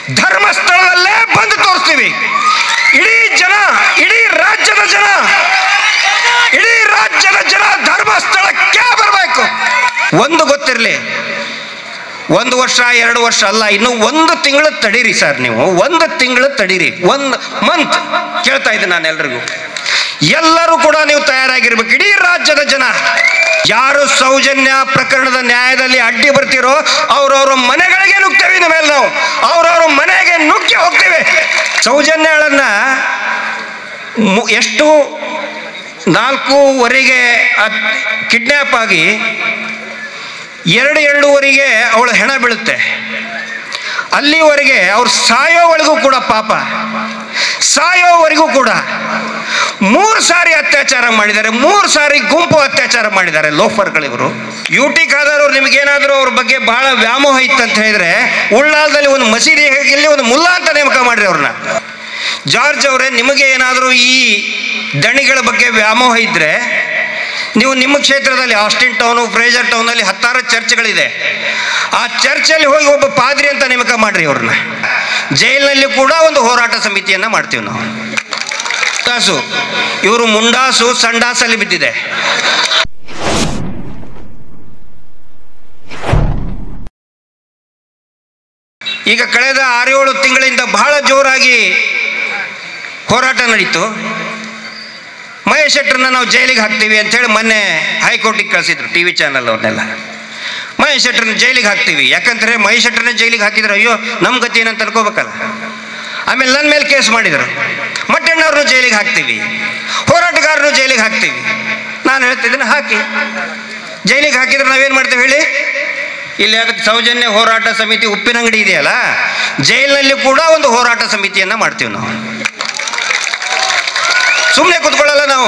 ಧರ್ಮಸ್ಥಳದಲ್ಲೇ ಬಂದು ತೋರಿಸ್ತೀವಿ ಇಡೀ ಜನ ಇಡೀ ರಾಜ್ಯದ ಜನ ಇಡೀ ರಾಜ್ಯದ ಜನ ಧರ್ಮಸ್ಥಳಕ್ಕೆ ಬರಬೇಕು ಒಂದು ಗೊತ್ತಿರಲಿ ಒಂದು ವರ್ಷ ಎರಡು ವರ್ಷ ಅಲ್ಲ ಇನ್ನು ಒಂದು ತಿಂಗಳು ತಡೀರಿ ಸರ್ ನೀವು ಒಂದು ತಿಂಗಳು ತಡೀರಿ ಒಂದು ಮಂತ್ ಕೇಳ್ತಾ ಇದ್ದೀನಿ ನಾನು ಎಲ್ರಿಗೂ ಎಲ್ಲರೂ ಕೂಡ ನೀವು ತಯಾರಾಗಿರ್ಬೇಕು ಇಡೀ ರಾಜ್ಯದ ಜನ ಯಾರು ಸೌಜನ್ಯ ಪ್ರಕರಣದ ನ್ಯಾಯದಲ್ಲಿ ಅಡ್ಡಿ ಬರ್ತಿರೋ ಅವ್ರವ್ರ ಮನೆಗಳಿಗೆ ನುಗ್ತೇವೆ ಇನ್ನು ಮೇಲೆ ನಾವು ಅವ್ರವ್ರ ಮನೆಗೆ ನುಗ್ಗಿ ಹೋಗ್ತೇವೆ ಸೌಜನ್ಯಗಳನ್ನ ಮು- ಎಷ್ಟು ನಾಲ್ಕೂವರೆಗೆ ಕಿಡ್ನ್ಯಾಪ್ ಆಗಿ ಎರಡು ಎರಡೂವರೆಗೆ ಅವಳು ಹೆಣ ಬೀಳುತ್ತೆ ಅಲ್ಲಿವರೆಗೆ ಅವ್ರು ಸಾಯೋವರೆಗೂ ಕೂಡ ಪಾಪ ಸಾಯೋವರೆಗೂ ಕೂಡ ಮೂರು ಸಾರಿ ಅತ್ಯಾಚಾರ ಮಾಡಿದ್ದಾರೆ ಮೂರು ಸಾರಿ ಗುಂಪು ಅತ್ಯಾಚಾರ ಮಾಡಿದ್ದಾರೆ ಲೋಫರ್ಗಳಿವರು ಯು ಟಿ ಖಾದರ್ ಅವ್ರು ನಿಮಗೇನಾದರೂ ಅವ್ರ ಬಗ್ಗೆ ಬಹಳ ವ್ಯಾಮೋಹ ಇತ್ತಂತ ಹೇಳಿದ್ರೆ ಉಳ್ಳಾಲದಲ್ಲಿ ಒಂದು ಮಸೀದಿ ಇಲ್ಲಿ ಒಂದು ಮುಲ್ಲಾ ಅಂತ ನೇಮಕ ಮಾಡ್ರಿ ಅವ್ರನ್ನ ಜಾರ್ಜ್ ಅವರೇ ನಿಮಗೆ ಏನಾದರೂ ಈ ದಣಿಗಳ ಬಗ್ಗೆ ವ್ಯಾಮೋಹ ಇದ್ದರೆ ನೀವು ನಿಮ್ಮ ಕ್ಷೇತ್ರದಲ್ಲಿ ಆಸ್ಟಿನ್ ಟೌನು ಫ್ರೇಜರ್ ಟೌನಲ್ಲಿ ಹತ್ತಾರು ಚರ್ಚ್ಗಳಿದೆ ಆ ಚರ್ಚಲ್ಲಿ ಹೋಗಿ ಒಬ್ಬ ಪಾದ್ರಿ ಅಂತ ನೇಮಕ ಮಾಡ್ರಿ ಅವ್ರನ್ನ ಜೈಲಿನಲ್ಲಿ ಕೂಡ ಒಂದು ಹೋರಾಟ ಸಮಿತಿಯನ್ನು ಮಾಡ್ತೀವಿ ನಾವು ಮುಂಡಾಸು ಇವರು ಮುಂಡಾಸು ಸಂಡಾಸಲ್ಲಿ ಬಿದ್ದಿದೆ ಈಗ ಕಳೆದ ಆರೇಳು ತಿಂಗಳಿಂದ ಬಹಳ ಜೋರಾಗಿ ಹೋರಾಟ ನಡೀತು ಮಹೇಶ್ ಶೆಟ್ಟರ್ನ ನಾವು ಜೈಲಿಗೆ ಹಾಕ್ತೀವಿ ಅಂತೇಳಿ ಮೊನ್ನೆ ಹೈಕೋರ್ಟಿಗೆ ಕಳಿಸಿದ್ರು ಟಿ ವಿ ಚಾನಲ್ ಅವ್ರನ್ನೆಲ್ಲ ಮಹೇಶ್ ಶೆಟ್ಟರ್ನ ಜೈಲಿಗೆ ಹಾಕ್ತೀವಿ ಯಾಕಂದ್ರೆ ಮಹೇಶ್ ಶೆಟ್ಟರ್ನ ಜೈಲಿಗೆ ಹಾಕಿದ್ರೆ ಅಯ್ಯೋ ನಮ್ಮ ಗತಿ ಏನಂತ ಅನ್ಕೋಬೇಕಲ್ಲ ಆಮೇಲೆ ನನ್ನ ಮೇಲೆ ಕೇಸ್ ಮಾಡಿದರು ಮಟ್ಟಣ್ಣವ್ರನ್ನ ಜೈಲಿಗೆ ಹಾಕ್ತೀವಿ ಹೋರಾಟಗಾರರು ಜೈಲಿಗೆ ಹಾಕ್ತೀವಿ ನಾನು ಹೇಳ್ತಿದ್ದೀನಿ ಹಾಕಿ ಜೈಲಿಗೆ ಹಾಕಿದ್ರೆ ನಾವೇನು ಮಾಡ್ತೇವೆ ಹೇಳಿ ಇಲ್ಲಿ ಅದಕ್ಕೆ ಸೌಜನ್ಯ ಹೋರಾಟ ಸಮಿತಿ ಉಪ್ಪಿನಂಗಡಿ ಇದೆಯಲ್ಲ ಜೈಲಿನಲ್ಲಿ ಕೂಡ ಒಂದು ಹೋರಾಟ ಸಮಿತಿಯನ್ನು ಮಾಡ್ತೀವಿ ನಾವು ಸುಮ್ಮನೆ ಕೂತ್ಕೊಳ್ಳಲ್ಲ ನಾವು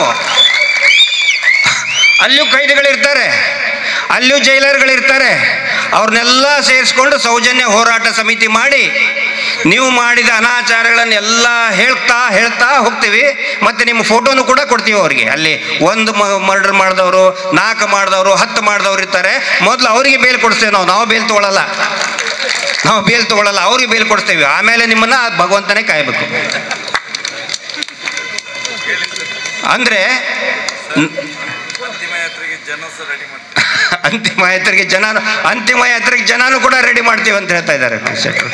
ಅಲ್ಲಿಯೂ ಕೈದಿಗಳಿರ್ತಾರೆ ಅಲ್ಲಿಯೂ ಜೈಲರ್ಗಳಿರ್ತಾರೆ ಅವ್ರನ್ನೆಲ್ಲ ಸೇರಿಸ್ಕೊಂಡು ಸೌಜನ್ಯ ಹೋರಾಟ ಸಮಿತಿ ಮಾಡಿ ನೀವು ಮಾಡಿದ ಅನಾಚಾರಗಳನ್ನೆಲ್ಲ ಹೇಳ್ತಾ ಹೇಳ್ತಾ ಹೋಗ್ತೀವಿ ಮತ್ತೆ ನಿಮ್ಮ ಫೋಟೋನು ಕೂಡ ಕೊಡ್ತೀವಿ ಅವ್ರಿಗೆ ಅಲ್ಲಿ ಒಂದು ಮರ್ಡರ್ ಮಾಡಿದವರು ನಾಲ್ಕು ಮಾಡಿದವರು ಹತ್ತು ಮಾಡಿದವರು ಇರ್ತಾರೆ ಮೊದಲು ಅವರಿಗೆ ಬೇಲ್ ಕೊಡಿಸ್ತೇವೆ ನಾವು ನಾವು ಬೇಲ್ ತಗೊಳ್ಳಲ್ಲ ನಾವು ಬೇಲ್ ತಗೊಳ್ಳಲ್ಲ ಅವ್ರಿಗೆ ಬೇಲ್ ಕೊಡಿಸ್ತೇವೆ ಆಮೇಲೆ ನಿಮ್ಮನ್ನ ಭಗವಂತನೇ ಕಾಯಬೇಕು ಅಂದ್ರೆ ನ್- ಅಂತಿಮ ಯಾತ್ರೆಗೆ ಜನ ಸಹ ರೆಡಿ ಮಾಡ್ತಾರೆ ಅಂತಿಮ ಯಾತ್ರೆಗೆ ಜನ ಅಂತಿಮ ಯಾತ್ರೆಗೆ ಜನನು ಕೂಡ ರೆಡಿ ಮಾಡ್ತೀವಿ ಅಂತ ಹೇಳ್ತಾ ಇದ್ದಾರೆ ಶೆಟ್ರು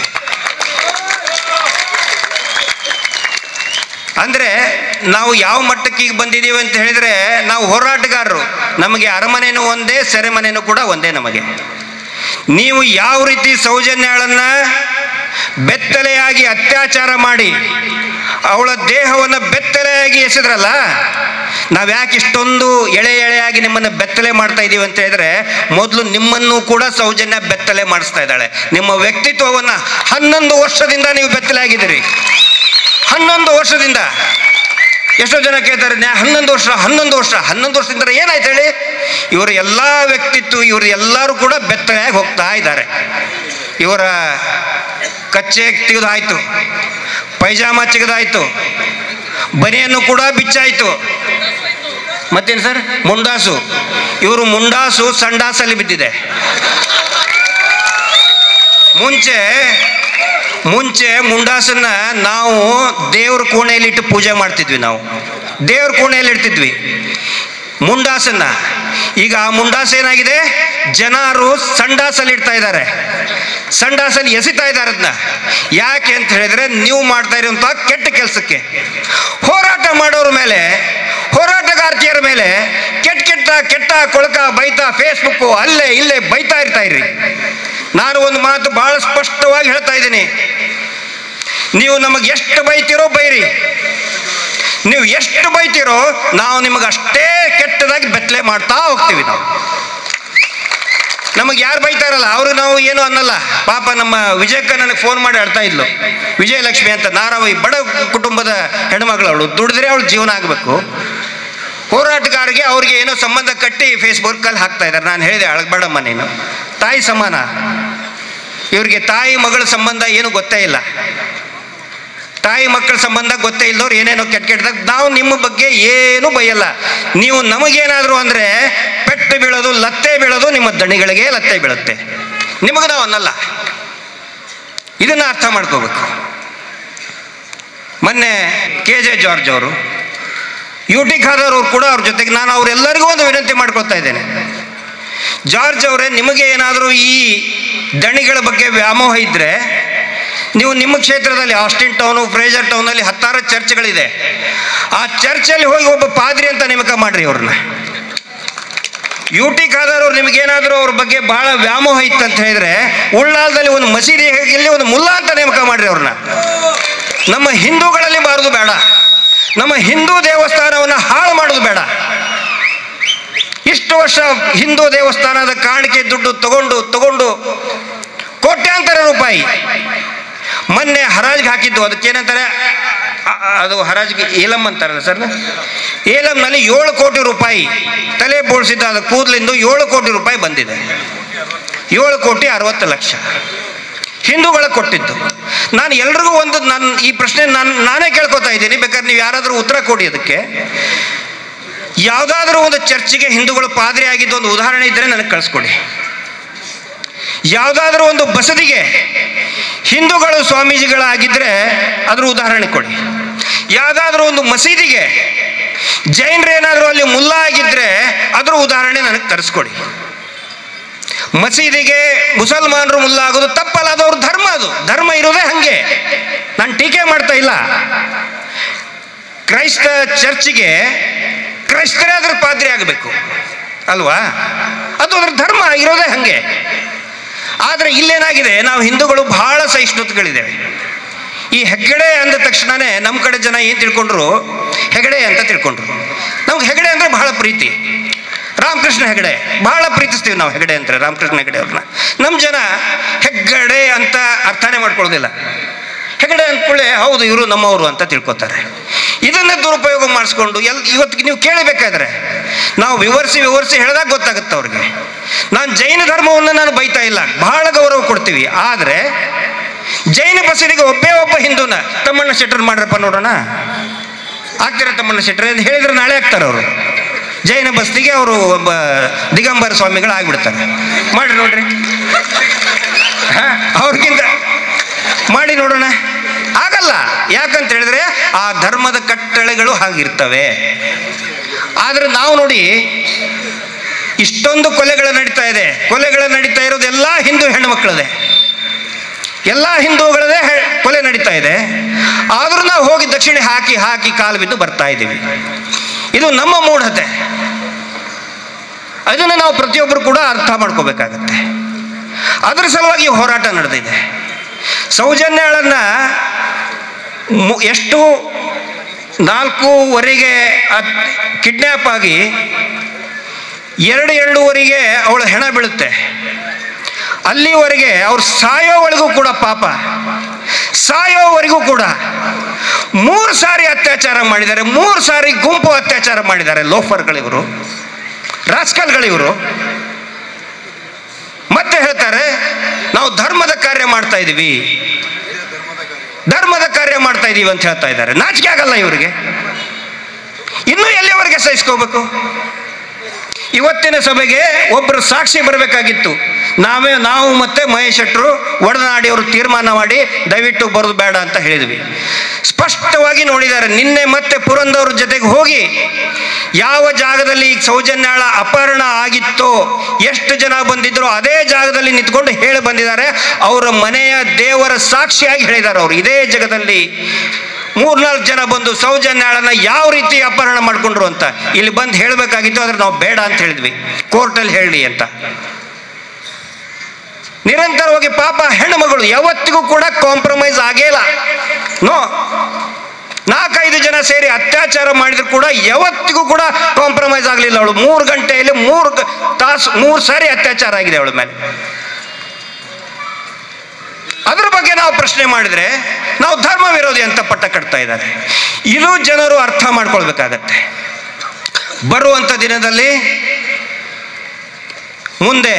ಅಂದ್ರೆ ನಾವು ಯಾವ ಮಟ್ಟಕ್ಕೆ ಈಗ ಬಂದಿದ್ದೀವಿ ಅಂತ ಹೇಳಿದ್ರೆ ನಾವು ಹೋರಾಟಗಾರರು ನಮಗೆ ಅರಮನೆನೂ ಒಂದೇ ಸೆರೆಮನೆನೂ ಕೂಡ ಒಂದೇ ನಮಗೆ ನೀವು ಯಾವ ರೀತಿ ಸೌಜನ್ಯಗಳನ್ನ ಬೆತ್ತಲೆಯಾಗಿ ಅತ್ಯಾಚಾರ ಮಾಡಿ ಅವಳ ದೇಹವನ್ನು ಬೆತ್ತಲೆಯಾಗಿ ಎಸೆದ್ರಲ್ಲ ನಾವು ಯಾಕೆ ಇಷ್ಟೊಂದು ಎಳೆ ಎಳೆಯಾಗಿ ನಿಮ್ಮನ್ನು ಬೆತ್ತಲೆ ಮಾಡ್ತಾ ಇದ್ದೀವಿ ಅಂತ ಹೇಳಿದ್ರೆ ಮೊದಲು ನಿಮ್ಮನ್ನು ಕೂಡ ಸೌಜನ್ಯ ಬೆತ್ತಲೆ ಮಾಡಿಸ್ತಾ ಇದ್ದಾಳೆ ನಿಮ್ಮ ವ್ಯಕ್ತಿತ್ವವನ್ನು ಹನ್ನೊಂದು ವರ್ಷದಿಂದ ನೀವು ಬೆತ್ತಲೆ ಆಗಿದ್ದೀರಿ ಹನ್ನೊಂದು ವರ್ಷದಿಂದ ಎಷ್ಟೋ ಜನ ಕೇಳ್ತಾರೆ ನ್ಯಾ ಹನ್ನೊಂದು ವರ್ಷ ಹನ್ನೊಂದು ವರ್ಷ ಹನ್ನೊಂದು ವರ್ಷದಿಂದ ಏನಾಯ್ತು ಹೇಳಿ ಇವರ ಎಲ್ಲ ವ್ಯಕ್ತಿತ್ವ ಇವರು ಎಲ್ಲರೂ ಕೂಡ ಬೆತ್ತಲೆಯಾಗಿ ಹೋಗ್ತಾ ಇದ್ದಾರೆ ಇವರ ಕಚ್ಚೆ ತೆಗೆದಾಯ್ತು ಪೈಜಾಮ ತೆಗೆದಾಯ್ತು ಬನಿಯನ್ನು ಕೂಡ ಬಿಚ್ಚಾಯ್ತು ಮತ್ತೇನು ಸರ್ ಮುಂಡಾಸು ಇವರು ಮುಂಡಾಸು ಸಂಡಾಸಲ್ಲಿ ಬಿದ್ದಿದೆ ಮುಂಚೆ ಮುಂಚೆ ಮುಂಡಾಸನ್ನ ನಾವು ದೇವ್ರ ಕೋಣೆಯಲ್ಲಿ ಇಟ್ಟು ಪೂಜೆ ಮಾಡ್ತಿದ್ವಿ ನಾವು ದೇವ್ರ ಕೋಣೆಯಲ್ಲಿ ಇಡ್ತಿದ್ವಿ ಮುಂಡಾಸನ್ನ ಈಗ ಆ ಮುಂಡಾಸ ಏನಾಗಿದೆ ಜನರು ಸಂಡಾಸಲ್ಲಿ ಇಡ್ತಾ ಇದ್ದಾರೆ ಸಂಡಾಸಲ್ಲಿ ಎಸಿತಾ ಇದ್ದಾರೆ ಅದನ್ನ ಯಾಕೆ ಅಂತ ಹೇಳಿದ್ರೆ ನೀವು ಮಾಡ್ತಾ ಇರುವಂಥ ಕೆಟ್ಟ ಕೆಲಸಕ್ಕೆ ಹೋರಾಟ ಮಾಡೋರ ಮೇಲೆ ಹೋರಾಟಗಾರ್ತಿಯರ ಮೇಲೆ ಕೆಟ್ಟ ಕೆಟ್ಟ ಕೆಟ್ಟ ಕೊಳಕ ಬೈತಾ ಫೇಸ್ಬುಕ್ಕು ಅಲ್ಲೇ ಇಲ್ಲೇ ಬೈತಾ ಇರ್ತಾ ಇರ್ರಿ ನಾನು ಒಂದು ಮಾತು ಬಹಳ ಸ್ಪಷ್ಟವಾಗಿ ಹೇಳ್ತಾ ಇದ್ದೀನಿ ನೀವು ನಮಗೆ ಎಷ್ಟು ಬೈತೀರೋ ಬೈರಿ ನೀವು ಎಷ್ಟು ಬೈತೀರೋ ನಾವು ನಿಮಗೆ ಅಷ್ಟೇ ಕೆಟ್ಟದಾಗಿ ಬೆತ್ತಲೆ ಮಾಡ್ತಾ ಹೋಗ್ತೀವಿ ನಾವು ನಮಗೆ ಯಾರು ಬೈತಾರಲ್ಲ ಅವ್ರಿಗೆ ನಾವು ಏನು ಅನ್ನಲ್ಲ ಪಾಪ ನಮ್ಮ ವಿಜಯಕ್ಕ ನನಗೆ ಫೋನ್ ಮಾಡಿ ಹೇಳ್ತಾ ಇದ್ಲು ವಿಜಯಲಕ್ಷ್ಮಿ ಅಂತ ನಾರಾವಿ ಬಡ ಕುಟುಂಬದ ಹೆಣ್ಮಗಳು ಅವಳು ದುಡಿದ್ರೆ ಅವಳು ಜೀವನ ಆಗಬೇಕು ಹೋರಾಟಗಾರರಿಗೆ ಅವ್ರಿಗೆ ಏನೋ ಸಂಬಂಧ ಕಟ್ಟಿ ಫೇಸ್ಬುಕ್ಕಲ್ಲಿ ಹಾಕ್ತಾ ಇದ್ದಾರೆ ನಾನು ಹೇಳಿದೆ ಅಳಗಬೇಡಮ್ಮ ನೀನು ತಾಯಿ ಸಮಾನ ಇವ್ರಿಗೆ ತಾಯಿ ಮಗಳ ಸಂಬಂಧ ಏನು ಗೊತ್ತೇ ಇಲ್ಲ ತಾಯಿ ಮಕ್ಕಳ ಸಂಬಂಧ ಗೊತ್ತೇ ಇಲ್ಲದವ್ರು ಏನೇನೋ ಕೆಟ್ಟ ಕೆಟ್ಟದಾಗ ನಾವು ನಿಮ್ಮ ಬಗ್ಗೆ ಏನು ಬೈಯಲ್ಲ ನೀವು ನಮಗೇನಾದರೂ ಅಂದರೆ ಪೆಟ್ಟು ಬೀಳೋದು ಲತ್ತೆ ಬೀಳೋದು ನಿಮ್ಮ ದಣಿಗಳಿಗೆ ಲತ್ತೆ ಬೀಳುತ್ತೆ ನಿಮಗೆ ನಾವು ಅನ್ನಲ್ಲ ಇದನ್ನು ಅರ್ಥ ಮಾಡ್ಕೋಬೇಕು ಮೊನ್ನೆ ಕೆ ಜೆ ಜಾರ್ಜ್ ಅವರು ಯು ಟಿ ಖಾದರ್ ಅವರು ಕೂಡ ಅವ್ರ ಜೊತೆಗೆ ನಾನು ಅವರೆಲ್ಲರಿಗೂ ಒಂದು ವಿನಂತಿ ಮಾಡ್ಕೊತಾ ಇದ್ದೇನೆ ಜಾರ್ಜ್ ಅವರೇ ನಿಮಗೆ ಏನಾದರೂ ಈ ದಣಿಗಳ ಬಗ್ಗೆ ವ್ಯಾಮೋಹ ಇದ್ದರೆ ನೀವು ನಿಮ್ಮ ಕ್ಷೇತ್ರದಲ್ಲಿ ಆಸ್ಟಿನ್ ಟೌನು ಫ್ರೇಜರ್ ಟೌನಲ್ಲಿ ಹತ್ತಾರು ಚರ್ಚ್ಗಳಿದೆ ಆ ಚರ್ಚಲ್ಲಿ ಹೋಗಿ ಒಬ್ಬ ಪಾದ್ರಿ ಅಂತ ನೇಮಕ ಮಾಡ್ರಿ ಅವ್ರನ್ನ ಯು ಟಿ ಖಾದರ್ ಅವ್ರು ನಿಮಗೇನಾದರೂ ಅವ್ರ ಬಗ್ಗೆ ಬಹಳ ವ್ಯಾಮೋಹ ಇತ್ತು ಅಂತ ಹೇಳಿದ್ರೆ ಉಳ್ಳಾಲದಲ್ಲಿ ಒಂದು ಮಸೀದಿ ಇಲ್ಲಿ ಒಂದು ಮುಲ್ಲಾ ಅಂತ ನೇಮಕ ಮಾಡ್ರಿ ಅವ್ರನ್ನ ನಮ್ಮ ಹಿಂದೂಗಳಲ್ಲಿ ಬಾರದು ಬೇಡ ನಮ್ಮ ಹಿಂದೂ ದೇವಸ್ಥಾನವನ್ನು ಹಾಳು ಮಾಡೋದು ಬೇಡ ಇಷ್ಟು ವರ್ಷ ಹಿಂದೂ ದೇವಸ್ಥಾನದ ಕಾಣಿಕೆ ದುಡ್ಡು ತಗೊಂಡು ತಗೊಂಡು ಕೋಟ್ಯಾಂತರ ರೂಪಾಯಿ ಮೊನ್ನೆ ಹರಾಜ್ಗೆ ಹಾಕಿದ್ದು ಅದಕ್ಕೇನಂತಾರೆ ಅ- ಅ- ಅದು ಹರಾಜ್ಗೆ ಏಲಂ ಅಂತಾರಲ್ಲ ಸರ್ ಏಲಂನಲ್ಲಿ ಏಳು ಕೋಟಿ ರೂಪಾಯಿ ತಲೆ ಬೋಳ್ಸಿದ್ದ ಅದು ಕೂದಲಿಂದು ಏಳು ಕೋಟಿ ರೂಪಾಯಿ ಬಂದಿದೆ ಏಳು ಕೋಟಿ ಅರವತ್ತು ಲಕ್ಷ ಹಿಂದೂಗಳ ಕೊಟ್ಟಿದ್ದು ನಾನು ಎಲ್ರಿಗೂ ಒಂದು ನನ್ನ ಈ ಪ್ರಶ್ನೆ ನಾನು ನಾನೇ ಕೇಳ್ಕೊತಾ ಇದ್ದೀನಿ ಬೇಕಾದ್ರೆ ನೀವು ಯಾರಾದರೂ ಉತ್ತರ ಕೊಡಿ ಅದಕ್ಕೆ ಯಾವುದಾದ್ರೂ ಒಂದು ಚರ್ಚಿಗೆ ಹಿಂದೂಗಳು ಪಾದ್ರಿ ಆಗಿದ್ದು ಒಂದು ಉದಾಹರಣೆ ಇದ್ದರೆ ನನಗೆ ಕಳಿಸ್ಕೊಡಿ ಯಾವುದಾದ್ರೂ ಒಂದು ಬಸದಿಗೆ ಹಿಂದೂಗಳು ಸ್ವಾಮೀಜಿಗಳಾಗಿದ್ದರೆ ಅದ್ರ ಉದಾಹರಣೆ ಕೊಡಿ ಯಾವುದಾದ್ರೂ ಒಂದು ಮಸೀದಿಗೆ ಜೈನರೇನಾದರೂ ಅಲ್ಲಿ ಮುಲ್ಲಾ ಆಗಿದ್ದರೆ ಅದ್ರ ಉದಾಹರಣೆ ನನಗೆ ತರಿಸ್ಕೊಡಿ ಮಸೀದಿಗೆ ಮುಸಲ್ಮಾನರು ಮುಲ್ಲಾ ಆಗೋದು ತಪ್ಪಲ್ಲ ಅದು ಅವ್ರ ಧರ್ಮ ಅದು ಧರ್ಮ ಇರೋದೇ ಹಂಗೆ ನಾನು ಟೀಕೆ ಮಾಡ್ತಾ ಇಲ್ಲ ಕ್ರೈಸ್ತ ಚರ್ಚ್ಗೆ ಕ್ರೈಸ್ತರೇ ಅದ್ರ ಪಾದ್ರಿ ಆಗಬೇಕು ಅಲ್ವಾ ಅದು ಅದ್ರ ಧರ್ಮ ಇರೋದೇ ಹಂಗೆ ಆದರೆ ಇಲ್ಲೇನಾಗಿದೆ ನಾವು ಹಿಂದೂಗಳು ಬಹಳ ಸಹಿಷ್ಣುತೆಗಳಿದ್ದೇವೆ ಈ ಹೆಗ್ಗಡೆ ಅಂದ ತಕ್ಷಣನೇ ನಮ್ಮ ಕಡೆ ಜನ ಏನು ತಿಳ್ಕೊಂಡ್ರು ಹೆಗಡೆ ಅಂತ ತಿಳ್ಕೊಂಡ್ರು ನಮ್ಗೆ ಹೆಗಡೆ ಅಂದರೆ ಬಹಳ ಪ್ರೀತಿ ರಾಮಕೃಷ್ಣ ಹೆಗಡೆ ಬಹಳ ಪ್ರೀತಿಸ್ತೀವಿ ನಾವು ಹೆಗಡೆ ಅಂತಾರೆ ರಾಮಕೃಷ್ಣ ಹೆಗಡೆ ಅವ್ರನ್ನ ನಮ್ಮ ಜನ ಹೆಗ್ಗಡೆ ಅಂತ ಅರ್ಥನೇ ಮಾಡ್ಕೊಳ್ಳೋದಿಲ್ಲ ಹೆಗಡೆ ಅಂದ್ಕೊಳ್ಳೆ ಹೌದು ಇವರು ನಮ್ಮವರು ಅಂತ ತಿಳ್ಕೊತಾರೆ ಇದನ್ನೇ ದುರುಪಯೋಗ ಮಾಡಿಸ್ಕೊಂಡು ಎಲ್ ಇವತ್ತಿಗೆ ನೀವು ಕೇಳಬೇಕಾದ್ರೆ ನಾವು ವಿವರಿಸಿ ವಿವರಿಸಿ ಹೇಳಿದಾಗ ಗೊತ್ತಾಗುತ್ತೆ ಅವ್ರಿಗೆ ನಾನು ಜೈನ ಧರ್ಮವನ್ನು ನಾನು ಬೈತಾ ಇಲ್ಲ ಬಹಳ ಗೌರವ ಕೊಡ್ತೀವಿ ಆದರೆ ಜೈನ ಬಸದಿಗೆ ಒಬ್ಬೇ ಒಬ್ಬ ಹಿಂದೂನ ತಮ್ಮಣ್ಣ ಶೆಟ್ಟರ್ ಮಾಡ್ರಪ್ಪ ನೋಡೋಣ ಆಗ್ತೀರ ತಮ್ಮಣ್ಣ ಶೆಟ್ಟರ್ ಅಂತ ಹೇಳಿದ್ರೆ ನಾಳೆ ಆಗ್ತಾರೆ ಅವರು ಜೈನ ಬಸ್ತಿಗೆ ಅವರು ಒಬ್ಬ ದಿಗಂಬರ ಸ್ವಾಮಿಗಳು ಆಗ್ಬಿಡ್ತಾರೆ ಮಾಡ್ರಿ ನೋಡ್ರಿ ಹಾ ಅವ್ರಿಗಿಂತ ಮಾಡಿ ನೋಡೋಣ ಆಗಲ್ಲ ಯಾಕಂತ ಹೇಳಿದ್ರೆ ಆ ಧರ್ಮದ ಕಟ್ಟಳೆಗಳು ಹಾಗಿರ್ತವೆ ಆದ್ರೆ ನಾವು ನೋಡಿ ಇಷ್ಟೊಂದು ಕೊಲೆಗಳು ನಡೀತಾ ಇದೆ ಕೊಲೆಗಳು ನಡೀತಾ ಇರೋದು ಎಲ್ಲ ಹಿಂದೂ ಹೆಣ್ಮಕ್ಳದೇ ಎಲ್ಲ ಹಿಂದೂಗಳದೇ ಹೆ- ಕೊಲೆ ನಡೀತಾ ಇದೆ ಆದ್ರೂ ನಾವು ಹೋಗಿ ದಕ್ಷಿಣ ಹಾಕಿ ಹಾಕಿ ಕಾಲು ಬಿದ್ದು ಬರ್ತಾ ಇದ್ದೀವಿ ಇದು ನಮ್ಮ ಮೂಢತೆ ಅದನ್ನು ನಾವು ಪ್ರತಿಯೊಬ್ಬರು ಕೂಡ ಅರ್ಥ ಮಾಡ್ಕೋಬೇಕಾಗತ್ತೆ ಅದರ ಸಲುವಾಗಿ ಈ ಹೋರಾಟ ನಡೆದಿದೆ ಸೌಜನ್ಯಗಳನ್ನ ಮು- ಎಷ್ಟು ನಾಲ್ಕೂವರೆಗೆ ಕಿಡ್ನ್ಯಾಪ್ ಆಗಿ ಎರಡು ಎರಡೂವರೆಗೆ ಅವಳ ಹೆಣ ಬೀಳುತ್ತೆ ಅಲ್ಲಿವರೆಗೆ ಅವ್ರು ಸಾಯೋವರೆಗೂ ಕೂಡ ಪಾಪ ಸಾಯೋವರೆಗೂ ಕೂಡ ಮೂರು ಸಾರಿ ಅತ್ಯಾಚಾರ ಮಾಡಿದ್ದಾರೆ ಮೂರು ಸಾರಿ ಗುಂಪು ಅತ್ಯಾಚಾರ ಮಾಡಿದ್ದಾರೆ ಲೋಫರ್ಗಳಿವರು ರಾಸ್ಕಲ್ಗಳಿವರು ಮತ್ತೆ ಹೇಳ್ತಾರೆ ನಾವು ಧರ್ಮದ ಕಾರ್ಯ ಮಾಡ್ತಾ ಇದ್ದೀವಿ ಧರ್ಮದ ಕಾರ್ಯ ಮಾಡ್ತಾ ಇದೀವಿ ಅಂತ ಹೇಳ್ತಾ ಇದ್ದಾರೆ ನಾಚಿಕೆ ಆಗಲ್ಲ ಇವರಿಗೆ ಇನ್ನೂ ಎಲ್ಲಿವರೆಗೆ ಸಹಿಸ್ಕೋಬೇಕು ಇವತ್ತಿನ ಸಭೆಗೆ ಒಬ್ಬರು ಸಾಕ್ಷಿ ಬರಬೇಕಾಗಿತ್ತು ನಾವೇ ನಾವು ಮತ್ತೆ ಮಹೇಶ್ ಶೆಟ್ಟರು ಒಡನಾಡಿ ಅವರು ತೀರ್ಮಾನ ಮಾಡಿ ದಯವಿಟ್ಟು ಬರೋದು ಬೇಡ ಅಂತ ಹೇಳಿದ್ವಿ ಸ್ಪಷ್ಟವಾಗಿ ನೋಡಿದ್ದಾರೆ ನಿನ್ನೆ ಮತ್ತೆ ಪುರಂದವ್ರ ಜೊತೆಗೆ ಹೋಗಿ ಯಾವ ಜಾಗದಲ್ಲಿ ಈಗ ಸೌಜನ್ಯಾಳ ಅಪಹರಣ ಆಗಿತ್ತೋ ಎಷ್ಟು ಜನ ಬಂದಿದ್ರು ಅದೇ ಜಾಗದಲ್ಲಿ ನಿಂತ್ಕೊಂಡು ಹೇಳಿ ಬಂದಿದ್ದಾರೆ ಅವರ ಮನೆಯ ದೇವರ ಸಾಕ್ಷಿಯಾಗಿ ಹೇಳಿದ್ದಾರೆ ಅವರು ಇದೇ ಜಗದಲ್ಲಿ ಮೂರ್ನಾಲ್ಕು ಜನ ಬಂದು ಸೌಜನ್ಯಾಳನ್ನ ಯಾವ ರೀತಿ ಅಪಹರಣ ಮಾಡ್ಕೊಂಡ್ರು ಅಂತ ಇಲ್ಲಿ ಬಂದು ಹೇಳಬೇಕಾಗಿತ್ತು ಆದ್ರೆ ನಾವು ಬೇಡ ಅಂತ ಹೇಳಿದ್ವಿ ಕೋರ್ಟಲ್ಲಿ ಹೇಳಿ ಅಂತ ನಿರಂತರವಾಗಿ ಪಾಪ ಹೆಣ್ಣುಮಗಳು ಯಾವತ್ತಿಗೂ ಕೂಡ ಕಾಂಪ್ರಮೈಸ್ ಆಗೇ ಇಲ್ಲ ನೋ ನಾಲ್ಕೈದು ಜನ ಸೇರಿ ಅತ್ಯಾಚಾರ ಮಾಡಿದ್ರು ಕೂಡ ಯಾವತ್ತಿಗೂ ಕೂಡ ಕಾಂಪ್ರಮೈಸ್ ಆಗಲಿಲ್ಲ ಅವಳು ಮೂರು ಗಂಟೆಯಲ್ಲಿ ಮೂರು ಗ- ತಾಸು ಮೂರು ಸಾರಿ ಅತ್ಯಾಚಾರ ಆಗಿದೆ ಅವಳ ಮೇಲೆ ಅದ್ರ ಬಗ್ಗೆ ನಾವು ಪ್ರಶ್ನೆ ಮಾಡಿದ್ರೆ ನಾವು ಧರ್ಮ ವಿರೋಧಿ ಅಂತ ಪಟ್ಟ ಕಟ್ತಾ ಇದ್ದಾರೆ ಇದು ಜನರು ಅರ್ಥ ಮಾಡ್ಕೊಳ್ಬೇಕಾಗತ್ತೆ ಬರುವಂತ ದಿನದಲ್ಲಿ ಮುಂದೆ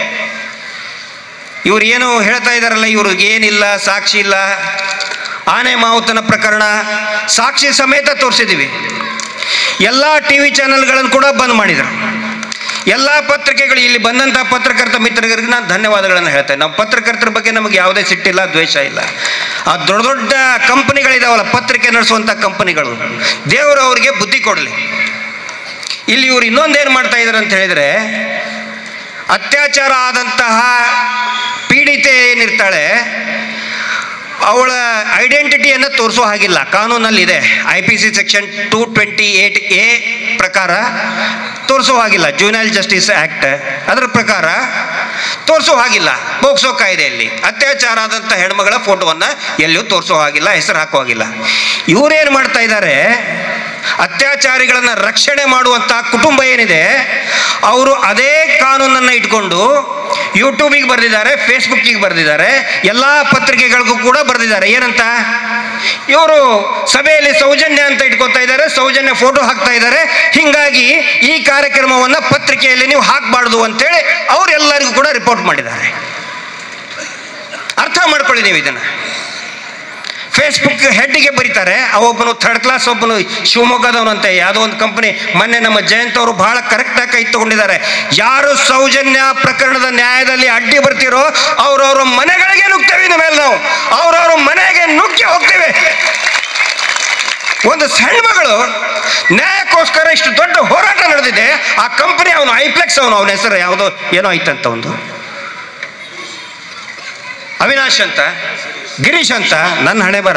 ಇವ್ರು ಏನು ಹೇಳ್ತಾ ಇದಾರಲ್ಲ ಇವ್ರಿಗೆ ಏನಿಲ್ಲ ಸಾಕ್ಷಿ ಇಲ್ಲ ಆನೆ ಮಾವುತನ ಪ್ರಕರಣ ಸಾಕ್ಷಿ ಸಮೇತ ತೋರಿಸಿದ್ದೀವಿ ಎಲ್ಲ ಟಿ ವಿ ಚಾನೆಲ್ಗಳನ್ನು ಕೂಡ ಬಂದ್ ಮಾಡಿದರು ಎಲ್ಲ ಪತ್ರಿಕೆಗಳು ಇಲ್ಲಿ ಬಂದಂಥ ಪತ್ರಕರ್ತ ಮಿತ್ರರಿಗೆ ನಾನು ಧನ್ಯವಾದಗಳನ್ನು ಹೇಳ್ತೇನೆ ನಮ್ಮ ಪತ್ರಕರ್ತರ ಬಗ್ಗೆ ನಮಗೆ ಯಾವುದೇ ಸಿಟ್ಟಿಲ್ಲ ದ್ವೇಷ ಇಲ್ಲ ಆ ದೊಡ್ಡ ದೊಡ್ಡ ಕಂಪನಿಗಳಿದಾವಲ್ಲ ಪತ್ರಿಕೆ ನಡೆಸುವಂಥ ಕಂಪನಿಗಳು ದೇವರು ಅವರಿಗೆ ಬುದ್ಧಿ ಕೊಡಲಿ ಇಲ್ಲಿ ಇವರು ಇನ್ನೊಂದೇನು ಮಾಡ್ತಾ ಇದ್ದಾರೆ ಅಂತ ಹೇಳಿದರೆ ಅತ್ಯಾಚಾರ ಆದಂತಹ ಪೀಡಿತೆ ಏನಿರ್ತಾಳೆ ಅವಳ ಐಡೆಂಟಿಟಿಯನ್ನು ತೋರಿಸೋ ಹಾಗಿಲ್ಲ ಕಾನೂನಲ್ಲಿದೆ I P C section two twenty eight A ಪ್ರಕಾರ ತೋರಿಸೋ ಹಾಗಿಲ್ಲ ಜೂನೈಲ್ ಜಸ್ಟಿಸ್ ಆ್ಯಕ್ಟ್ ಅದರ ಪ್ರಕಾರ ತೋರಿಸೋ ಹಾಗಿಲ್ಲ ಪೋಕ್ಸೋ ಕಾಯ್ದೆಯಲ್ಲಿ ಅತ್ಯಾಚಾರ ಆದಂಥ ಹೆಣ್ಮಗಳ ಫೋಟೋವನ್ನು ಎಲ್ಲಿಯೂ ತೋರಿಸೋ ಹಾಗಿಲ್ಲ ಹೆಸರು ಹಾಕೋ ಹಾಗಿಲ್ಲ ಇವರೇನು ಮಾಡ್ತಾ ಇದ್ದಾರೆ ಅತ್ಯಾಚಾರಿಗಳನ್ನು ರಕ್ಷಣೆ ಮಾಡುವಂಥ ಕುಟುಂಬ ಏನಿದೆ ಅವರು ಅದೇ ಕಾನೂನನ್ನು ಇಟ್ಕೊಂಡು ಯೂಟ್ಯೂಬಿಗೆ ಬರೆದಿದ್ದಾರೆ ಫೇಸ್ಬುಕ್ಕಿಗೆ ಬರೆದಿದ್ದಾರೆ ಎಲ್ಲ ಪತ್ರಿಕೆಗಳಿಗೂ ಕೂಡ ಬರೆದಿದ್ದಾರೆ ಏನಂತ ಇವರು ಸಭೆಯಲ್ಲಿ ಸೌಜನ್ಯ ಅಂತ ಇಟ್ಕೊತಾ ಇದ್ದಾರೆ ಸೌಜನ್ಯ ಫೋಟೋ ಹಾಕ್ತಾ ಇದ್ದಾರೆ ಹಿಂಗಾಗಿ ಈ ಕಾರ್ಯಕ್ರಮವನ್ನು ಪತ್ರಿಕೆಯಲ್ಲಿ ನೀವು ಹಾಕಬಾರ್ದು ಅಂತೇಳಿ ಅವರೆಲ್ಲರಿಗೂ ಕೂಡ ರಿಪೋರ್ಟ್ ಮಾಡಿದ್ದಾರೆ ಅರ್ಥ ಮಾಡ್ಕೊಳ್ಳಿ ನೀವು ಇದನ್ನು ಫೇಸ್ಬುಕ್ ಹೆಡ್ಗೆ ಬರೀತಾರೆ ಅವೊಬ್ಬನು ಥರ್ಡ್ ಕ್ಲಾಸ್ ಒಬ್ಬನು ಶಿವಮೊಗ್ಗದವನಂತೆ ಯಾವುದೋ ಒಂದು ಕಂಪನಿ ಮೊನ್ನೆ ನಮ್ಮ ಜಯಂತ್ ಅವರು ಬಹಳ ಕರೆಕ್ಟಾಗಿ ಕೈ ತಗೊಂಡಿದ್ದಾರೆ ಯಾರು ಸೌಜನ್ಯ ಪ್ರಕರಣದ ನ್ಯಾಯದಲ್ಲಿ ಅಡ್ಡಿ ಬರ್ತಿರೋ ಅವ್ರವ್ರ ಮನೆಗಳಿಗೆ ನುಗ್ತೇವೆ ಇನ್ನು ಮೇಲೆ ನಾವು ಅವ್ರವ್ರ ಮನೆಗೆ ನುಗ್ಗಿ ಹೋಗ್ತೇವೆ ಒಂದು ಸಣ್ಣ ಮಗಳು ನ್ಯಾಯಕ್ಕೋಸ್ಕರ ಇಷ್ಟು ದೊಡ್ಡ ಹೋರಾಟ ನಡೆದಿದೆ ಆ ಕಂಪನಿ ಅವನು ಐಪ್ಲೆಕ್ಸ್ ಅವನು ಅವನ ಹೆಸರು ಯಾವುದೋ ಏನೋ ಐತಂತ ಒಂದು ಅವಿನಾಶ್ ಅಂತ ಗಿರೀಶ್ ಅಂತ ನನ್ನ ಹಣೆ ಬರ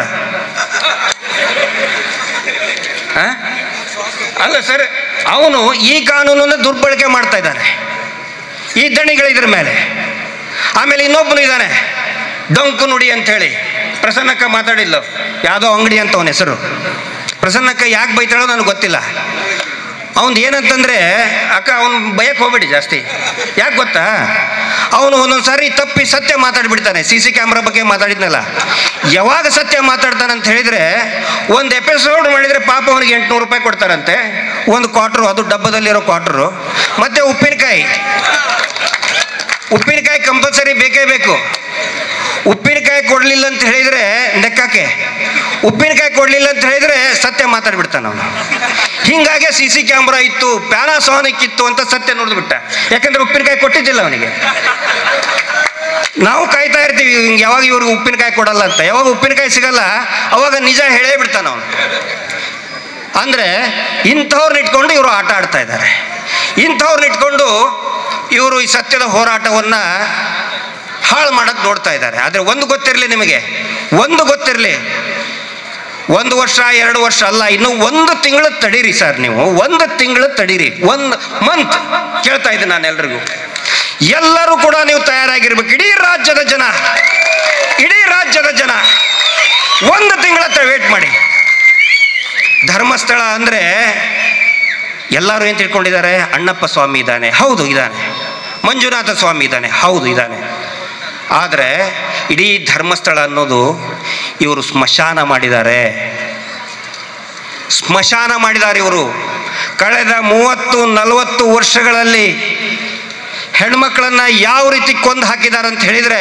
ಆ? ಅಲ್ಲ ಸರ್ ಅವನು ಈ ಕಾನೂನನ್ನು ದುರ್ಬಳಕೆ ಮಾಡ್ತಾ ಇದ್ದಾನೆ ಈ ದಣಿಗಳು ಇದ್ರ ಮೇಲೆ ಆಮೇಲೆ ಇನ್ನೊಬ್ಬನು ಇದ್ದಾನೆ ಡೊಂಕು ನುಡಿ ಅಂತ ಹೇಳಿ ಪ್ರಸನ್ನಕ್ಕ ಮಾತಾಡಿಲ್ಲ ಯಾವುದೋ ಅಂಗಡಿ ಅಂತ ಅವನ ಹೆಸರು ಪ್ರಸನ್ನಕ್ಕ ಯಾಕೆ ಬೈತಾಳೋ ನನಗೆ ಗೊತ್ತಿಲ್ಲ ಅವನು ಏನಂತಂದ್ರೆ ಅಕ್ಕ ಅವನು ಭಯಕ್ಕೆ ಹೋಗ್ಬೇಡಿ ಜಾಸ್ತಿ ಯಾಕೆ ಗೊತ್ತಾ ಅವನು ಒಂದೊಂದು ಸಾರಿ ತಪ್ಪಿ ಸತ್ಯ ಮಾತಾಡ್ಬಿಡ್ತಾನೆ ಸಿ ಸಿ ಕ್ಯಾಮ್ರಾ ಬಗ್ಗೆ ಮಾತಾಡಿದ್ನಲ್ಲ ಯಾವಾಗ ಸತ್ಯ ಮಾತಾಡ್ತಾನೆ ಅಂತ ಹೇಳಿದ್ರೆ ಒಂದು ಎಪಿಸೋಡ್ ಮಾಡಿದ್ರೆ ಪಾಪ ಅವನಿಗೆ ಎಂಟುನೂರು ರೂಪಾಯಿ ಕೊಡ್ತಾರಂತೆ ಒಂದು ಕ್ವಾಟ್ರು ಅದು ಡಬ್ಬದಲ್ಲಿರೋ ಕ್ವಾಟ್ರು ಮತ್ತೆ ಉಪ್ಪಿನಕಾಯಿ ಉಪ್ಪಿನಕಾಯಿ ಕಂಪಲ್ಸರಿ ಬೇಕೇ ಬೇಕು ಉಪ್ಪಿನಕಾಯಿ ಕೊಡಲಿಲ್ಲ ಅಂತ ಹೇಳಿದ್ರೆ ಲೆಕ್ಕಕ್ಕೆ ಉಪ್ಪಿನಕಾಯಿ ಕೊಡಲಿಲ್ಲ ಅಂತ ಹೇಳಿದ್ರೆ ಸತ್ಯ ಮಾತಾಡ್ಬಿಡ್ತಾನೆ ಅವನು ಹಿಂಗಾಗಿ ಸಿ ಸಿ ಕ್ಯಾಮ್ರಾ ಇತ್ತು ಪ್ಯಾನಾಸೋನಿಕ್ ಇತ್ತು ಅಂತ ಸತ್ಯ ನೋಡಿದ್ಬಿಟ್ಟ ಯಾಕಂದ್ರೆ ಉಪ್ಪಿನಕಾಯಿ ಕೊಟ್ಟಿದ್ದಿಲ್ಲ ಅವನಿಗೆ ನಾವು ಕಾಯ್ತಾ ಇರ್ತೀವಿ ಹಿಂಗೆ ಯಾವಾಗ ಇವ್ರಿಗೆ ಉಪ್ಪಿನಕಾಯಿ ಕೊಡಲ್ಲ ಅಂತ ಯಾವಾಗ ಉಪ್ಪಿನಕಾಯಿ ಸಿಗಲ್ಲ ಅವಾಗ ನಿಜ ಹೇಳೇ ಬಿಡ್ತಾನೆ ಅವನು ಅಂದರೆ ಇಂಥವ್ರನ್ನ ಇಟ್ಕೊಂಡು ಇವರು ಆಟ ಆಡ್ತಾ ಇದ್ದಾರೆ ಇಂಥವ್ರನ್ನ ಇಟ್ಕೊಂಡು ಇವರು ಈ ಸತ್ಯದ ಹೋರಾಟವನ್ನು ಹಾಳು ಮಾಡಕ್ಕೆ ನೋಡ್ತಾ ಇದ್ದಾರೆ ಆದರೆ ಒಂದು ಗೊತ್ತಿರಲಿ ನಿಮಗೆ ಒಂದು ಗೊತ್ತಿರಲಿ ಒಂದು ವರ್ಷ ಎರಡು ವರ್ಷ ಅಲ್ಲ ಇನ್ನು ಒಂದು ತಿಂಗಳು ತಡೀರಿ ಸರ್ ನೀವು ಒಂದು ತಿಂಗಳು ತಡೀರಿ ಒಂದು ಮಂತ್ ಕೇಳ್ತಾ ಇದ್ದೀನಿ ನಾನು ಎಲ್ರಿಗೂ ಎಲ್ಲರೂ ಕೂಡ ನೀವು ತಯಾರಾಗಿರ್ಬೇಕು ಇಡೀ ರಾಜ್ಯದ ಜನ ಇಡೀ ರಾಜ್ಯದ ಜನ ಒಂದು ತಿಂಗಳ ವೇಟ್ ಮಾಡಿ ಧರ್ಮಸ್ಥಳ ಅಂದರೆ ಎಲ್ಲರೂ ಏನು ತಿಳ್ಕೊಂಡಿದ್ದಾರೆ ಅಣ್ಣಪ್ಪ ಸ್ವಾಮಿ ಇದ್ದಾನೆ ಹೌದು ಇದ್ದಾನೆ ಮಂಜುನಾಥ ಸ್ವಾಮಿ ಇದ್ದಾನೆ ಹೌದು ಇದ್ದಾನೆ ಆದರೆ ಇಡೀ ಧರ್ಮಸ್ಥಳ ಅನ್ನೋದು ಇವರು ಸ್ಮಶಾನ ಮಾಡಿದ್ದಾರೆ ಸ್ಮಶಾನ ಮಾಡಿದ್ದಾರೆ ಇವರು ಕಳೆದ ಮೂವತ್ತು ನಲವತ್ತು ವರ್ಷಗಳಲ್ಲಿ ಹೆಣ್ಮಕ್ಳನ್ನ ಯಾವ ರೀತಿ ಕೊಂದು ಹಾಕಿದ್ದಾರೆ ಅಂತ ಹೇಳಿದರೆ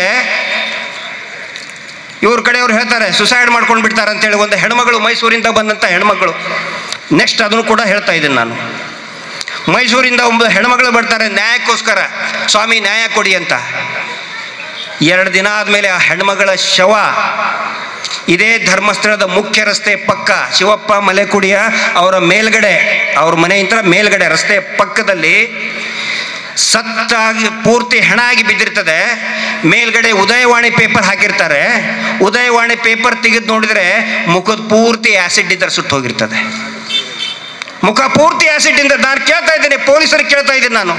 ಇವ್ರ ಕಡೆಯವ್ರು ಹೇಳ್ತಾರೆ ಸುಸೈಡ್ ಮಾಡ್ಕೊಂಡು ಬಿಡ್ತಾರೆ ಅಂತೇಳಿ ಒಂದು ಹೆಣ್ಮಗಳು ಮೈಸೂರಿಂದ ಬಂದಂಥ ಹೆಣ್ಮಗಳು ನೆಕ್ಸ್ಟ್ ಅದನ್ನು ಕೂಡ ಹೇಳ್ತಾ ಇದ್ದೀನಿ ನಾನು ಮೈಸೂರಿಂದ ಒಬ್ಬ ಹೆಣ್ಮಗಳು ಬರ್ತಾರೆ ನ್ಯಾಯಕ್ಕೋಸ್ಕರ ಸ್ವಾಮಿ ನ್ಯಾಯ ಕೊಡಿ ಅಂತ ಎರಡು ದಿನ ಆದಮೇಲೆ ಆ ಹೆಣ್ಮಗಳ ಶವ ಇದೇ ಧರ್ಮಸ್ಥಳದ ಮುಖ್ಯ ರಸ್ತೆ ಪಕ್ಕ ಶಿವಪ್ಪ ಮಲೆಕುಡಿಯ ಅವರ ಮೇಲ್ಗಡೆ ಅವ್ರ ಮನೆಯಿಂದ ಮೇಲ್ಗಡೆ ರಸ್ತೆ ಪಕ್ಕದಲ್ಲಿ ಸತ್ತಾಗಿ ಪೂರ್ತಿ ಹೆಣ ಆಗಿ ಬಿದ್ದಿರ್ತದೆ ಮೇಲ್ಗಡೆ ಉದಯವಾಣಿ ಪೇಪರ್ ಹಾಕಿರ್ತಾರೆ ಉದಯವಾಣಿ ಪೇಪರ್ ತೆಗೆದು ನೋಡಿದ್ರೆ ಮುಖದ ಪೂರ್ತಿ ಆಸಿಡ್ ಇದ್ರೆ ಸುಟ್ಟು ಹೋಗಿರ್ತದೆ ಮುಖ ಪೂರ್ತಿ ಆಸಿಡ್ ಇಂದ ನಾನು ಕೇಳ್ತಾ ಇದ್ದೀನಿ ಪೊಲೀಸರಿಗೆ ಕೇಳ್ತಾ ಇದ್ದೀನಿ ನಾನು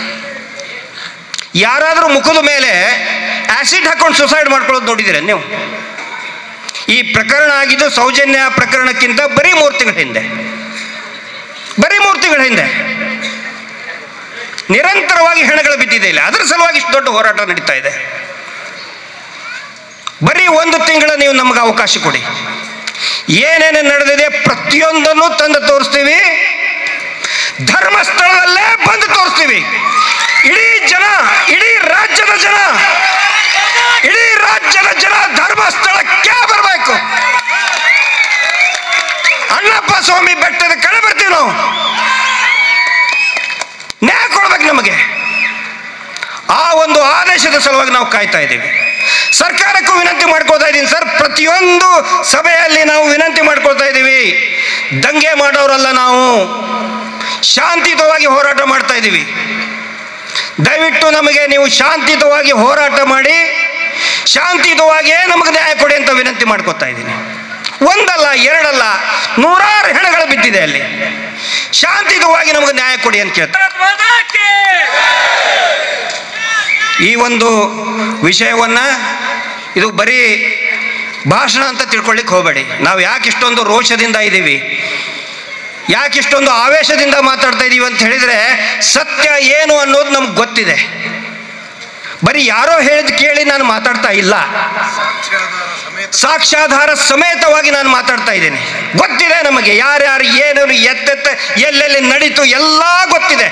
ಯಾರಾದರೂ ಮುಖದ ಮೇಲೆ ಆಸಿಡ್ ಹಾಕೊಂಡು ಸುಸೈಡ್ ಮಾಡ್ಕೊಳ್ಳೋದು ನೋಡಿದ್ದೀರ ನೀವು ಈ ಪ್ರಕರಣ ಆಗಿದ್ದು ಸೌಜನ್ಯ ಪ್ರಕರಣಕ್ಕಿಂತ ಬರೀ ಮೂರು ತಿಂಗಳ ಹಿಂದೆ ಬರೀ ಮೂರು ತಿಂಗಳ ಹಿಂದೆ ನಿರಂತರವಾಗಿ ಹೆಣಗಳು ಬಿದ್ದಿದೆ ಇಲ್ಲ ಅದರ ಸಲುವಾಗಿ ಇಷ್ಟು ದೊಡ್ಡ ಹೋರಾಟ ನಡೀತಾ ಇದೆ ಬರೀ ಒಂದು ತಿಂಗಳ ನೀವು ನಮಗೆ ಅವಕಾಶ ಕೊಡಿ ಏನೇನು ನಡೆದಿದೆ ಪ್ರತಿಯೊಂದನ್ನು ತಂದು ತೋರಿಸ್ತೀವಿ ಧರ್ಮಸ್ಥಳದಲ್ಲೇ ಬಂದು ತೋರಿಸ್ತೀವಿ ಇಡೀ ಜನ ಇಡೀ ರಾಜ್ಯದ ಜನ ಇಡೀ ರಾಜ್ಯದ ಜನ ಧರ್ಮಸ್ಥಳಕ್ಕೆ ಬರಬೇಕು ಅಣ್ಣಪ್ಪ ಸ್ವಾಮಿ ಬೆಟ್ಟದ ಕಡೆ ಬರ್ತೀವಿ ನಾವು ನ್ಯಾಯ ಕೊಡ್ಬೇಕು ನಮಗೆ ಒಂದು ಆದೇಶದ ಸಲುವಾಗಿ ನಾವು ಕಾಯ್ತಾ ಇದ್ದೀವಿ ಸರ್ಕಾರಕ್ಕೂ ವಿನಂತಿ ಮಾಡ್ಕೋತಾ ಇದ್ದೀನಿ ಸರ್ ಪ್ರತಿಯೊಂದು ಸಭೆಯಲ್ಲಿ ನಾವು ವಿನಂತಿ ಮಾಡ್ಕೊಳ್ತಾ ಇದ್ದೀವಿ ದಂಗೆ ಮಾಡೋರಲ್ಲ ನಾವು ಶಾಂತಿಯುತವಾಗಿ ಹೋರಾಟ ಮಾಡ್ತಾ ಇದ್ದೀವಿ ದಯವಿಟ್ಟು ನಮಗೆ ನೀವು ಶಾಂತಿಯುತವಾಗಿ ಹೋರಾಟ ಮಾಡಿ ಶಾಂತಿಯುತವಾಗಿಯೇ ನಮಗೆ ನ್ಯಾಯ ಕೊಡಿ ಅಂತ ವಿನಂತಿ ಮಾಡ್ಕೊತಾ ಇದ್ದೀನಿ ಒಂದಲ್ಲ ಎರಡಲ್ಲ ನೂರಾರು ಹೆಣಗಳು ಬಿದ್ದಿದೆ ಅಲ್ಲಿ ಶಾಂತಿಯುತವಾಗಿ ನಮಗೆ ನ್ಯಾಯ ಕೊಡಿ ಅಂತ ಕೇಳ್ತಾರೆ ಈ ಒಂದು ವಿಷಯವನ್ನ ಇದು ಬರೀ ಭಾಷಣ ಅಂತ ತಿಳ್ಕೊಳ್ಳಿಕ್ಕೆ ಹೋಗಬೇಡಿ ನಾವು ಯಾಕೆ ಇಷ್ಟೊಂದು ರೋಷದಿಂದ ಇದ್ದೀವಿ ಯಾಕೆ ಇಷ್ಟೊಂದು ಆವೇಶದಿಂದ ಮಾತಾಡ್ತಾ ಇದ್ದೀವಿ ಅಂತ ಹೇಳಿದ್ರೆ ಸತ್ಯ ಏನು ಅನ್ನೋದು ನಮ್ಗೆ ಗೊತ್ತಿದೆ ಬರೀ ಯಾರೋ ಹೇಳಿದ್ ಕೇಳಿ ನಾನು ಮಾತಾಡ್ತಾ ಇಲ್ಲ ಸಾಕ್ಷ್ಯಾಧಾರ ಸಮೇತ ಸಾಕ್ಷ್ಯಾಧಾರ ಸಮೇತವಾಗಿ ನಾನು ಮಾತಾಡ್ತಾ ಇದ್ದೀನಿ ಗೊತ್ತಿದೆ ನಮಗೆ ಯಾರ್ಯಾರು ಏನೇನು ಎತ್ತೆತ್ತ ಎಲ್ಲೆಲ್ಲಿ ನಡೀತು ಎಲ್ಲ ಗೊತ್ತಿದೆ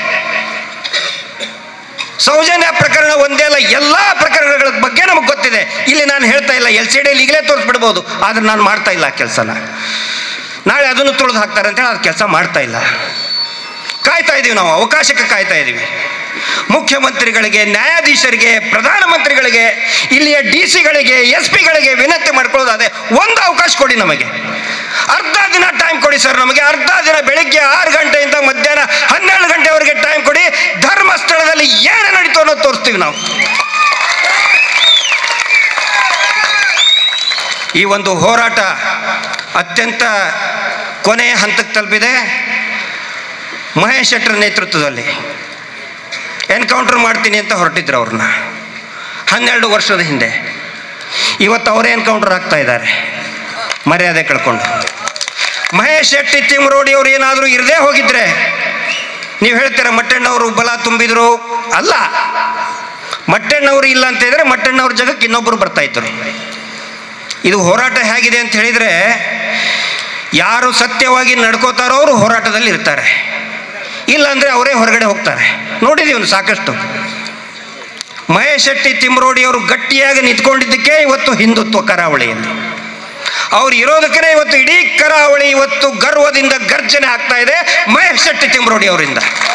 ಸೌಜನ್ಯ ಪ್ರಕರಣ ಒಂದೇ ಅಲ್ಲ ಎಲ್ಲ ಪ್ರಕರಣಗಳ ಬಗ್ಗೆ ನಮಗೆ ಗೊತ್ತಿದೆ ಇಲ್ಲಿ ನಾನು ಹೇಳ್ತಾ ಇಲ್ಲ ಎಲ್ ಸಿ ಡಿಯಲ್ಲಿ ಈಗಲೇ ತೋರಿಸ್ಬಿಡ್ಬೋದು ಆದ್ರೆ ನಾನು ಮಾಡ್ತಾ ಇಲ್ಲ ಆ ಕೆಲಸನ ನಾಳೆ ಅದನ್ನು ತುಳಿದು ಹಾಕ್ತಾರೆ ಅಂತೇಳಿ ಅದು ಕೆಲಸ ಮಾಡ್ತಾ ಇಲ್ಲ ಕಾಯ್ತಾ ಇದ್ದೀವಿ ನಾವು ಅವಕಾಶಕ್ಕೆ ಕಾಯ್ತಾ ಇದ್ದೀವಿ ಮುಖ್ಯಮಂತ್ರಿಗಳಿಗೆ ನ್ಯಾಯಾಧೀಶರಿಗೆ ಪ್ರಧಾನಮಂತ್ರಿಗಳಿಗೆ ಇಲ್ಲಿಯ ಡಿ ಸಿಗಳಿಗೆ ಎಸ್ ಪಿಗಳಿಗೆ ವಿನಂತಿ ಮಾಡ್ಕೊಳ್ಳೋದಾದ್ರೆ ಒಂದು ಅವಕಾಶ ಕೊಡಿ ನಮಗೆ ಅರ್ಧ ದಿನ ಟೈಮ್ ಕೊಡಿ ಸರ್ ನಮಗೆ ಅರ್ಧ ದಿನ ಬೆಳಿಗ್ಗೆ ಆರು ಗಂಟೆಯಿಂದ ಮಧ್ಯಾಹ್ನ ಹನ್ನೆರಡು ಗಂಟೆವರೆಗೆ ಟೈಮ್ ಕೊಡಿ ಧರ್ಮಸ್ಥಳದಲ್ಲಿ ಏನು ನಡೀತು ಅನ್ನೋದು ತೋರಿಸ್ತೀವಿ ನಾವು ಈ ಒಂದು ಹೋರಾಟ ಅತ್ಯಂತ ಕೊನೆಯ ಹಂತಕ್ಕೆ ತಲುಪಿದೆ ಮಹೇಶ್ ಶೆಟ್ಟರ್ ನೇತೃತ್ವದಲ್ಲಿ ಎನ್ಕೌಂಟರ್ ಮಾಡ್ತೀನಿ ಅಂತ ಹೊರಟಿದ್ರು ಅವ್ರನ್ನ ಹನ್ನೆರಡು ವರ್ಷದ ಹಿಂದೆ ಇವತ್ತು ಅವರೇ ಎನ್ಕೌಂಟರ್ ಆಗ್ತಾ ಇದ್ದಾರೆ ಮರ್ಯಾದೆ ಕಳ್ಕೊಂಡು ಮಹೇಶ್ ಶೆಟ್ಟಿ ತಿಮ್ರೋಡಿ ಅವ್ರು ಏನಾದರೂ ಇರದೇ ಹೋಗಿದ್ರೆ ನೀವು ಹೇಳ್ತೀರ ಮಟ್ಟಣ್ಣವರು ಬಲ ತುಂಬಿದ್ರು ಅಲ್ಲ ಮಟ್ಟಣ್ಣವರು ಇಲ್ಲ ಅಂತ ಹೇಳಿದ್ರೆ ಮಟ್ಟಣ್ಣವ್ರ ಜಗಕ್ಕೆ ಇನ್ನೊಬ್ಬರು ಬರ್ತಾ ಇದ್ರು ಇದು ಹೋರಾಟ ಹೇಗಿದೆ ಅಂತ ಹೇಳಿದ್ರೆ ಯಾರು ಸತ್ಯವಾಗಿ ನಡ್ಕೋತಾರೋ ಅವರು ಹೋರಾಟದಲ್ಲಿ ಇರ್ತಾರೆ ಇಲ್ಲಾಂದ್ರೆ ಅವರೇ ಹೊರಗಡೆ ಹೋಗ್ತಾರೆ ನೋಡಿದೀವಿ ಸಾಕಷ್ಟು ಮಹೇಶ್ ಶೆಟ್ಟಿ ತಿಮ್ರೋಡಿ ಅವರು ಗಟ್ಟಿಯಾಗಿ ನಿಂತ್ಕೊಂಡಿದ್ದಕ್ಕೆ ಇವತ್ತು ಹಿಂದುತ್ವ ಕರಾವಳಿಯಲ್ಲಿ ಅವ್ರು ಇರೋದಕ್ಕೆ ಇವತ್ತು ಇಡೀ ಕರಾವಳಿ ಇವತ್ತು ಗರ್ವದಿಂದ ಗರ್ಜನೆ ಆಗ್ತಾ ಇದೆ ಮಹೇಶ್ ಶೆಟ್ಟಿ ತಿಮ್ರೋಡಿ ಅವರಿಂದ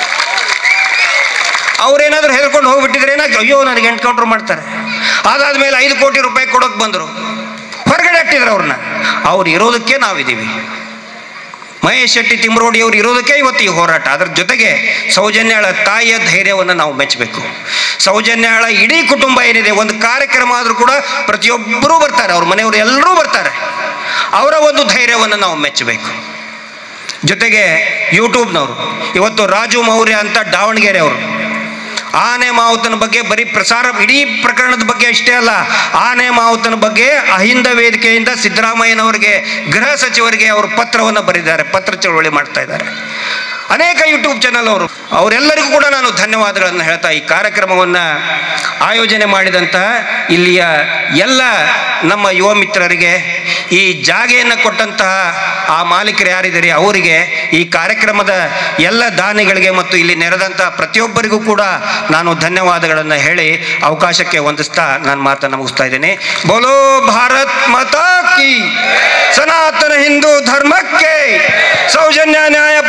ಅವ್ರೇನಾದ್ರೂ ಹೇಳ್ಕೊಂಡು ಹೋಗ್ಬಿಟ್ಟಿದ್ರೆ ಏನಾಗ್ತದೆ ಅಯ್ಯೋ ನನಗೆ ಎನ್ಕೌಂಟರ್ ಮಾಡ್ತಾರೆ ಅದಾದ್ಮೇಲೆ ಐದು ಕೋಟಿ ರೂಪಾಯಿ ಕೊಡೋಕೆ ಬಂದರು ಹೊರಗಡೆ ಹಾಕ್ತಿದ್ರು ಅವ್ರನ್ನ ಅವ್ರು ಇರೋದಕ್ಕೆ ನಾವಿದ್ದೀವಿ ಮಹೇಶ್ ಶೆಟ್ಟಿ ತಿಮ್ರೋಡಿ ಅವರು ಇರೋದಕ್ಕೆ ಇವತ್ತು ಈ ಹೋರಾಟ ಅದರ ಜೊತೆಗೆ ಸೌಜನ್ಯಾಳ ತಾಯಿಯ ಧೈರ್ಯವನ್ನು ನಾವು ಮೆಚ್ಚಬೇಕು ಸೌಜನ್ಯಾಳ ಇಡೀ ಕುಟುಂಬ ಏನಿದೆ ಒಂದು ಕಾರ್ಯಕ್ರಮ ಆದರೂ ಕೂಡ ಪ್ರತಿಯೊಬ್ಬರೂ ಬರ್ತಾರೆ ಅವ್ರ ಮನೆಯವರು ಎಲ್ಲರೂ ಬರ್ತಾರೆ ಅವರ ಒಂದು ಧೈರ್ಯವನ್ನು ನಾವು ಮೆಚ್ಚಬೇಕು ಜೊತೆಗೆ ಯೂಟ್ಯೂಬ್ನವರು ಇವತ್ತು ರಾಜು ಮೌರ್ಯ ಅಂತ ದಾವಣಗೆರೆ ಅವರು ಆನೆ ಮಾವುತನ ಬಗ್ಗೆ ಬರೀ ಪ್ರಸಾರ ಇಡೀ ಪ್ರಕರಣದ ಬಗ್ಗೆ ಅಷ್ಟೇ ಅಲ್ಲ ಆನೆ ಮಾವುತನ ಬಗ್ಗೆ ಅಹಿಂದ ವೇದಿಕೆಯಿಂದ ಸಿದ್ದರಾಮಯ್ಯನವರಿಗೆ ಗೃಹ ಸಚಿವರಿಗೆ ಅವರು ಪತ್ರವನ್ನು ಬರೆದಿದ್ದಾರೆ ಪತ್ರ ಚಳವಳಿ ಮಾಡ್ತಾ ಇದ್ದಾರೆ ಅನೇಕ ಯೂಟ್ಯೂಬ್ ಚಾನಲ್ ಅವರು ಅವರೆಲ್ಲರಿಗೂ ಕೂಡ ನಾನು ಧನ್ಯವಾದಗಳನ್ನು ಹೇಳ್ತಾ ಈ ಕಾರ್ಯಕ್ರಮವನ್ನು ಆಯೋಜನೆ ಮಾಡಿದಂತಹ ಇಲ್ಲಿಯ ಎಲ್ಲ ನಮ್ಮ ಯುವ ಮಿತ್ರರಿಗೆ ಈ ಜಾಗೆಯನ್ನು ಕೊಟ್ಟಂತಹ ಆ ಮಾಲೀಕರು ಯಾರಿದ್ದಾರೆ ಅವರಿಗೆ ಈ ಕಾರ್ಯಕ್ರಮದ ಎಲ್ಲ ದಾನಿಗಳಿಗೆ ಮತ್ತು ಇಲ್ಲಿ ನೆರೆದಂತಹ ಪ್ರತಿಯೊಬ್ಬರಿಗೂ ಕೂಡ ನಾನು ಧನ್ಯವಾದಗಳನ್ನು ಹೇಳಿ ಅವಕಾಶಕ್ಕೆ ಹೊಂದಿಸ್ತಾ ನಾನು ಮಾತನ್ನು ಮುಗಿಸ್ತಾ ಇದ್ದೀನಿ ಬೋಲೋ ಭಾರತ್ ಮಾತಾ ಕಿ ಸನಾತನ ಹಿಂದೂ ಧರ್ಮಕ್ಕೆ ಸೌಜನ್ಯ ನ್ಯಾಯ